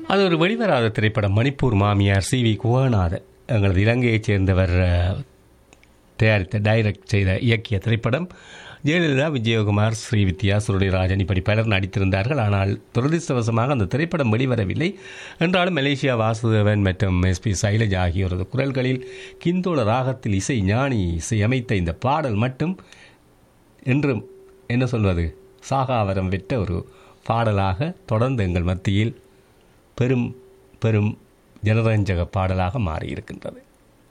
அது ஒரு வெளிவராத திரைப்படம் மணிப்பூர் மாமியார் சி வி குகநாதன் எங்களது இலங்கையைச் சேர்ந்தவர் அஹ், தயாரித்த டைரக்ட் செய்த இயக்கிய திரைப்படம் ஜெயலலிதா விஜயகுமார் ஸ்ரீவித்யா சுருளிராஜன் இப்படி பலர் நடித்திருந்தார்கள் ஆனால் துரதிர்ஷ்டவசமாக அந்த திரைப்படம் வெளிவரவில்லை என்றாலும் மலேசியா வாசுதேவன் மற்றும் எஸ்பி சைலஜ் ஆகியோரது குரல்களில் கிந்தோள ராகத்தில் இசை ஞானி இசையமைத்த இந்த பாடல் மட்டும் என்றும் என்ன சொல்வது சாகாவரம் விட்ட ஒரு பாடலாக தொடர்ந்து எங்கள் மத்தியில் பெரும் பெரும் ஜனரஞ்சக பாடலாக மாறியிருக்கின்றது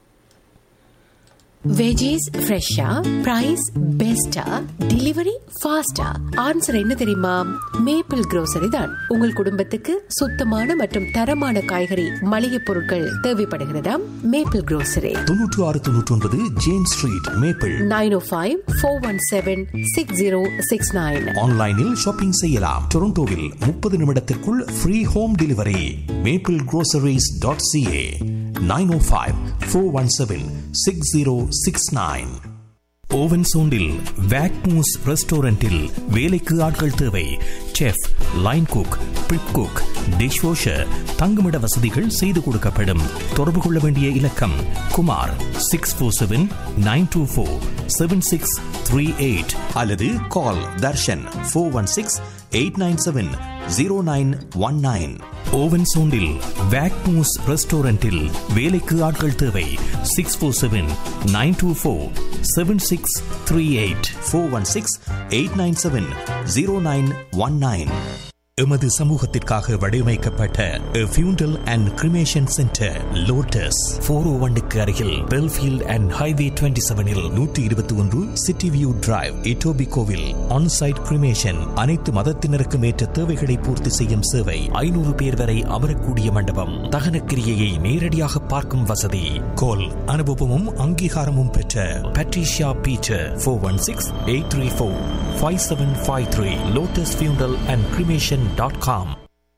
வெஜிஸ் ஃப்ரெஷ்ஷா பிரைஸ் பெஸ்டா டெலிவரி ஃபாஸ்டா ஆன்சர் என்ன தெரியுமா மேப்பிள் grocery தான் உங்கள் குடும்பத்துக்கு சுத்தமான மற்றும் தரமான காய்கறி மளிகை பொருட்கள் தேவைப்படுகிறதா மேப்பிள் grocery தொன்னூற்று ஆறு தொன்னூற்றி ஒன்பது James street Maple nine O five four one seven six zero six nine ஆன்லைனில் ஷாப்பிங் செய்யலாம் டொரண்டோவில் முப்பது நிமிடத்திற்குள் free home delivery Maple groceries dot CA nine O five four one seven six zero six nine Owen சோண்டில் வேக்மூஸ் ரெஸ்டாரண்டில் வேலைக்கு ஆட்கள் தேவை chef line cook prep cook dish washer தங்குமிட வசதிகள் செய்து கொடுக்கப்படும் தொடர்பு கொள்ள வேண்டிய இலக்கம் Kumar six four seven nine two four seven six three eight அல்லது call Dharshan four one six eight nine seven zero nine one nine Owen சோண்டில் வேக்மூஸ் ரெஸ்டாரண்டில் வேலைக்கு ஆட்கள் தேவை six four seven nine two four seven six three eight four one six eight nine seven zero nine one nine எமது சமூகத்திற்காக வடிவமைக்கப்பட்ட funeral and cremation centre Lotus four O ஒன்னுக்கு அருகில் பெல்ஃபீல்ட் அண்ட் ஹைவே டுவெண்ட்டி செவனில் நூற்றி இருபத்தி ஒன்று city view drive இட்டோபி கோவில் ஆன்சைட் கிரிமேஷன் அனைத்து மதத்தினருக்கும் ஏற்ற தேவைகளை பூர்த்தி செய்யும் சேவை ஐநூறு பேர் வரை அமரக்கூடிய மண்டபம் தகன கிரியையை நேரடியாக பார்க்கும் வசதி கோல் அனுபவமும் அங்கீகாரமும் பெற்ற Patricia Peter four one six eight three four five seven five three Lotus funeral and cremation dot com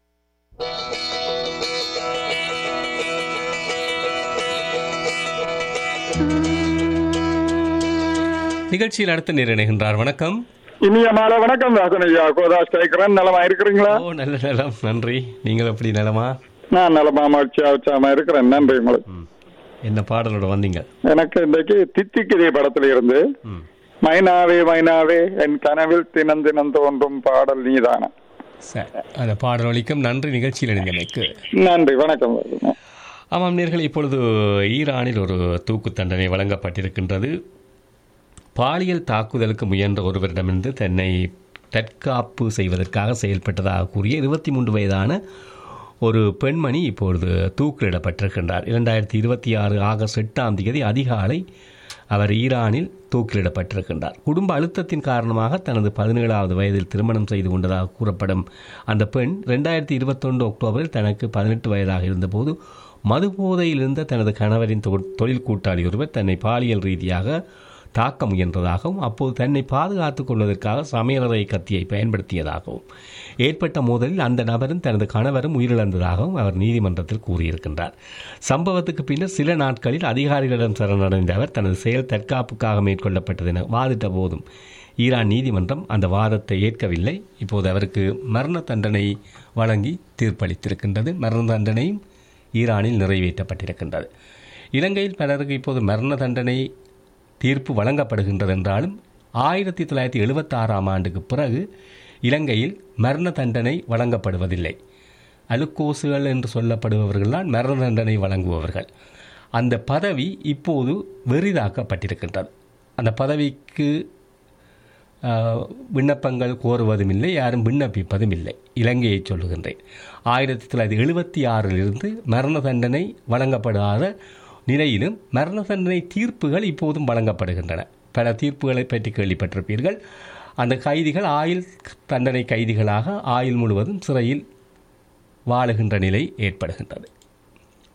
நிகழ்ச்சியில் அடுத்து நிறைநிகின்றார் வணக்கம் இனிய மாலை வணக்கம் ராசன் ஐயா கோதாஸ் கேட்கிறேன் நலமா இருக்கிறீங்களா ஓ நல்ல நலம் நன்றி நீங்கள் எப்படி நலமா நான் நலமா மகிழ்ச்சியா உற்சாகமா இருக்கிறேன் நன்றி உங்களுக்கு ம். என்ன பாடலோட வந்தீங்க எனக்கு இன்றைக்கு தித்திக்கிரிய படத்துல இருந்து ம். மைனாவே மைனாவே என் கனவில் தினம் தினம் தோன்றும் பாடல் நீதான சரி அந்த பாடல் ஒலிக்கும் நன்றி நிகழ்ச்சியில் இணைந்தமைக்கு நன்றி வணக்கம் ராசன். ஆமாம் நேர்கள் இப்பொழுது ஈரானில் ஒரு தூக்கு தண்டனை வழங்கப்பட்டிருக்கின்றது பாலியல் தாக்குதலுக்கு முயன்ற ஒருவரிடமிருந்து தன்னை தற்காப்பு செய்வதற்காக செயல்பட்டதாக கூறிய இருபத்தி மூன்று வயதான ஒரு பெண்மணி இப்பொழுது தூக்கிலிடப்பட்டிருக்கின்றார் இரண்டாயிரத்தி இருபத்தி ஆறு ஆகஸ்ட் எட்டாம் தேதி அதிகாலை அவர் ஈரானில் தூக்கிலிடப்பட்டிருக்கின்றார் குடும்ப அழுத்தத்தின் காரணமாக தனது பதினேழாவது வயதில் திருமணம் செய்து கொண்டதாக கூறப்படும் அந்த பெண் ரெண்டாயிரத்தி இருபத்தொன்று அக்டோபரில் தனக்கு பதினெட்டு வயதாக இருந்தபோது மதுபோதையில் இருந்த தனது கணவரின் தொ- தொழில் கூட்டாளி ஒருவர் தன்னை பாலியல் ரீதியாக தாக்க முயன்றதாகவும் அப்போது தன்னை பாதுகாத்துக் கொள்வதற்காக சமையலறை கத்தியை பயன்படுத்தியதாகவும் ஏற்பட்ட மோதலில் அந்த நபரும் தனது கணவரும் உயிரிழந்ததாகவும் அவர் நீதிமன்றத்தில் கூறியிருக்கின்றார் சம்பவத்துக்கு பின்னர் சில நாட்களில் அதிகாரிகளிடம் சரணடைந்த அவர் தனது செயல் தற்காப்புக்காக மேற்கொள்ளப்பட்டது என வாதிட்ட போதும் ஈரான் நீதிமன்றம் அந்த வாதத்தை ஏற்கவில்லை இப்போது அவருக்கு மரண தண்டனை வழங்கி தீர்ப்பளித்திருக்கின்றது மரண தண்டனையும் ஈரானில் நிறைவேற்றப்பட்டிருக்கின்றது இலங்கையில் பலருக்கு இப்போது மரண தண்டனை தீர்ப்பு வழங்கப்படுகின்றது என்றாலும் ஆயிரத்தி தொள்ளாயிரத்தி எழுபத்தாறாம் ஆண்டுக்கு பிறகு இலங்கையில் மரண தண்டனை வழங்கப்படுவதில்லை அலுக்கோசுகள் என்று சொல்லப்படுபவர்கள்தான் மரண தண்டனை வழங்குபவர்கள் அந்த பதவி இப்போது வெறிதாக்கப்பட்டிருக்கின்றது அந்த பதவிக்கு ஆஹ், விண்ணப்பங்கள் கோருவதும் இல்லை யாரும் விண்ணப்பிப்பதும் இல்லை இலங்கையை சொல்லுகின்றேன் ஆயிரத்தி தொள்ளாயிரத்தி எழுபத்தி ஆறிலிருந்து மரண தண்டனை வழங்கப்படாத நிலையிலும் மரண தண்டனை தீர்ப்புகள் இப்போதும் வழங்கப்படுகின்றன பல தீர்ப்புகளை பற்றி கேள்விப்பட்டிருப்பீர்கள் அந்த கைதிகள் ஆயுள் தண்டனை கைதிகளாக ஆயுள் முழுவதும் சிறையில் வாழுகின்ற நிலை ஏற்படுகின்றது